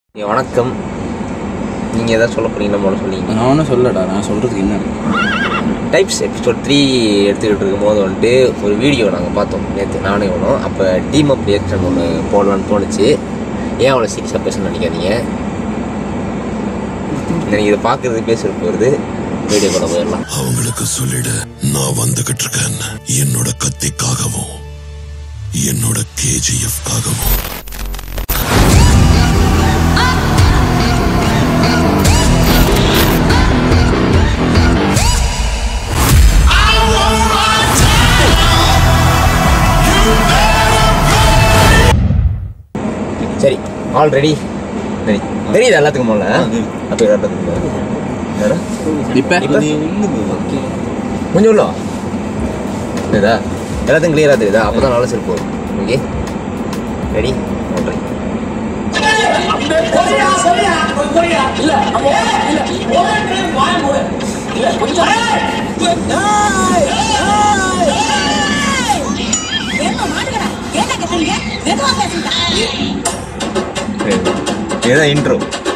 ஏ, வணக்கம் நீங்கள் எதாவது சொல்ல போறீங்களா முதல்ல சொன்னீங்க நான் ஒன்றும் சொல்லடா நான் சொல்கிறதுக்கு என்ன டைப்ஸ் எபிசோட் த்ரீ எடுத்துக்கிட்டு இருக்கும்போது வந்துட்டு ஒரு வீடியோ நாங்கள் பார்த்தோம் நேற்று நானே வேணும் அப்போ டீம் அப் ரியாக்ஷன் ஒன்று போடலான்னு தோணுச்சு ஏன் அவ்வளோ சீரியஸாக பேசணும்னு நினைக்காதீங்க நீங்கள் இதை பார்க்குறது பேசுகிற போகிறது வீடியோ கூட போயிடலாம் அவங்களுக்கு சொல்லிடு நான் வந்துகிட்டு இருக்கேன் என்னோட கத்திக்காகவும் என்னோட கேஜிஎஃப்காகவும் சரி ஆல்ரெடி சரி தெரியுது எல்லாத்துக்கும் போல அப்போ எல்லாத்துக்கும் போல என்னடா? இப்போ இப்ப? கொஞ்சம் உள்ள வா. தெரியுதா எல்லாத்தையும் கிளியராக தெரியுதா அப்போ தான் நல்லா சிறப்பு வரும் ஓகே ரெடி நன்றி இதுதான் இன்ட்ரோ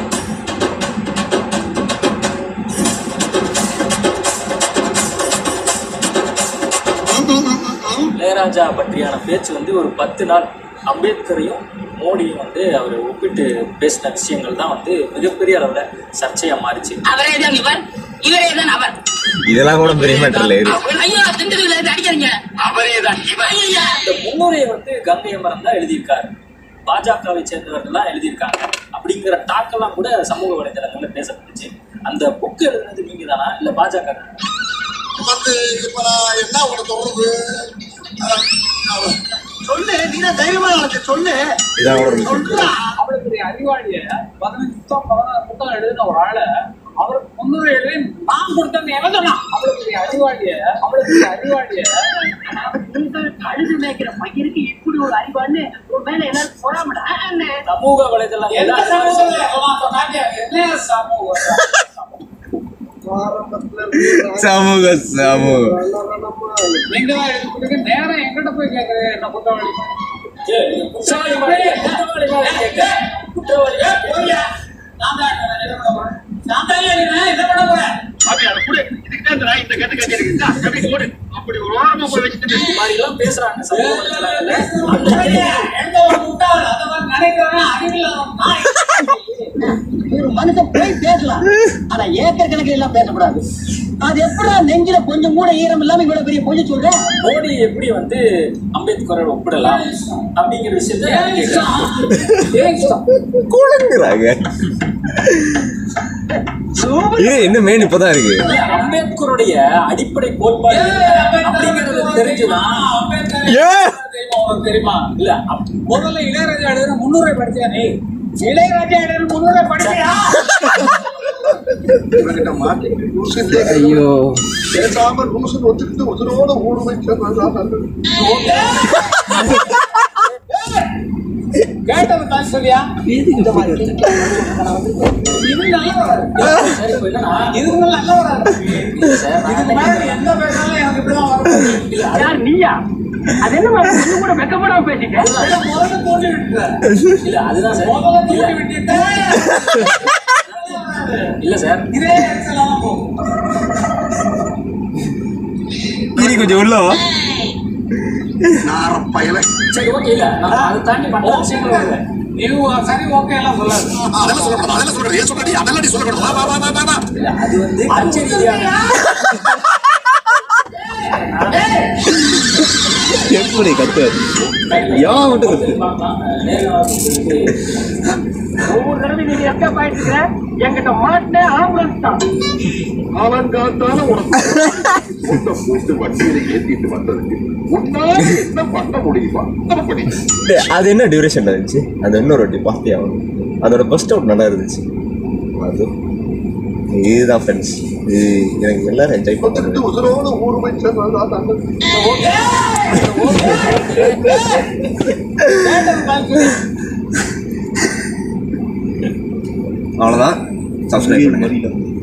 இளையராஜா பற்றியான பேச்சு வந்து ஒரு பத்து நாள் அம்பேத்கரையும் மோடியும் வந்து அவர் ஒப்பிட்டு பேசின விஷயங்கள் தான் வந்து மிகப்பெரிய அளவில் சர்ச்சையாக மாறிச்சு அவரே தான் இவர் இவரே தான் அவர் இதெல்லாம் கூட பெரிய மேட்டர்ல இரு ஐயோ திண்டுக்கல்ல இருந்து அடிக்கிறீங்க அவரே தான் இவர் ஐயா இந்த முன்னுரையை வந்து கங்கை அமரன் தான் எழுதியிருக்காரு பாஜகவை சேர்ந்தவர்கள்லாம் எழுதியிருக்காங்க அப்படிங்கிற டாக்கெல்லாம் கூட சமூக வலைதளங்கள்ல பேசப்பட்டுச்சு அந்த புக் எழுதுனது நீங்க தானா இல்ல பாஜக தானா? வந்து இப்ப நான் என்ன உனக்கு தோணுது சொல்லு நீ தான் தைரியமா எனக்கு சொல்லு இதான் கூட ஒரு சொல்றா அவ்வளவு பெரிய அறிவாளிய பதினஞ்சு புத்தகம் பதினாறு புத்தகம் எழுதின ஒரு ஆளு அவருக்கு முன்னுரை எழுதி நான் கொடுத்தேன்னு எவன் சொன்னான் அவ்வளவு பெரிய அறிவாளிய அவ்வளவு பெரிய அறிவாளிய கழுது மேய்க்கிற பையனுக்கு இப்படி ஒரு அறிவான்னு ஒரு மேல எல்லாரும் போடாமடா சமூக வலைதளங்கள்ல எந்த சமூகம் சொன்னாங்க என்ன சமூகம் சமூக சமூக நீங்க தான் எழுதி கொடுங்க நேரம் எங்கிட்ட போய் கேட்கறது என்ன குற்றவாளி ஏய், நீங்க குற்றவாளி மாதிரி குற்றவாளி மாதிரி கேட்க. குற்றவாளி மாதிரி நான் தான் என்ன பண்ண போறேன் நான் தான் என்ன பண்ண போறேன் அப்படி அதை கொடு இதுக்கு தான் இந்த நாய் இந்த கட்டு கட்டி இருக்கு அப்படி ஓடு அப்படி ஒரு ஓரமா போய் வச்சுட்டு இந்த மாதிரி எல்லாம் பேசுறாங்க சமூக வலைதளங்கள்ல அந்த எந்த ஒரு முட்டாள் அந்த மாதிரி நினைக்கிறவன் அறிவில்லாதவன் நாய். ஒரு மனுஷன் போய் பேசலாம் ஆனா ஏக்கர் கணக்கில் எல்லாம் பேசக்கூடாது அது எப்படா நெஞ்சில கொஞ்சம் கூட ஈரம் இல்லாம இவ்வளவு பெரிய பொய்ய சொல்ற மோடி எப்படி வந்து அம்பேத்கரை ஒப்பிடலாம் அப்படிங்கிற விஷயத்த நான் கேட்கிறேன். ஏன் இஷ்டம் குழங்குறாங்க இது இன்னும் மெயின் இப்பதான் இருக்கு அம்பேத்கருடைய அடிப்படை கோட்பாடு என்ன அப்படிங்கறது தெரிஞ்சுதான் ஏன் தெரியுமா உனக்கு தெரியுமா இல்ல அப்- முதல்ல இளையராஜா எழுதுன முன்னுரை படிச்சியா நீ இளையராஜா எழுதுன முன்னுரை படிச்சியா இவங்கிட்ட மாட்டிக்கிட்டு ரூசன்லே ஐயோ பேசாம ரூசன் ஒத்துக்கிட்டு உசுரோட ஊடு வைக்கிறதா நல்லது கேட்டது தான் சொல்லியா இது நல்லவரா சரி இப்ப என்னன்னா இது நல்லவரா இல்ல சார், நான் இதுக்கு மேல எந்த பேசினாலும் எனக்கு இப்படிதான் வரும் இல்ல, அது- யார் நீயா அது என்ன கொஞ்சம் கூட வெக்கப்படாம பேசிட்டேன் இதை முதல்ல தோண்டி விட்டுற இல்ல அதுதான் சார் முதல்ல இல்ல, தோண்டி விட்டுட்டு இல்ல சார் இதே எக்ஸலா தான் போகும் இனி கொஞ்சம் உள்ள வா நார பயல சரி ஓகே இல்ல நான் அதை தாண்டி மற்ற விஷயங்கள் வருது நீ சரி ஓகே எல்லாம் சொல்லாது அதெல்லாம் சொல்லக்கூடாது அதெல்லாம் சொல்லக்கூடாது ஏன் சொல்றடி அதெல்லாம் நீ சொல்லக்கூடாது வா வா வா வா வா இல்ல அது வந்து கட்சி ரீதியான எப்படி கத்து ஏன் மட்டும் கத்து ஒவ்வொரு தடவை நீங்க எங்க பாயிட்டு என்கிட்ட மாட்டினேன் ஆம்புலன்ஸ் தான் காலங்காத்தால உனக்கு முட்டை போட்டு வண்டியில ஏத்திட்டு வந்ததுக்கு உன்னால என்ன பண்ண முடியுமா அதை பண்ணி டேய், அது என்ன டியூரேஷன் இருந்துச்சு அந்த இன்னொரு வாட்டி பார்த்தே ஆகணும் அதோட ஃபர்ஸ்ட் அவுட் நல்லா இருந்துச்சு அது இதுதான் ஃப்ரெண்ட்ஸ் இது எனக்கு எல்லாரும் என்ஜாய் ஒத்துக்கிட்டு பண்ணுறாங்க உசுரோட ஊடு வைக்கிறதா நல்லது கேட்டது தான் சொல்லி அவ்வளோதான் சப்ஸ்கிரைப் பண்ணுங்க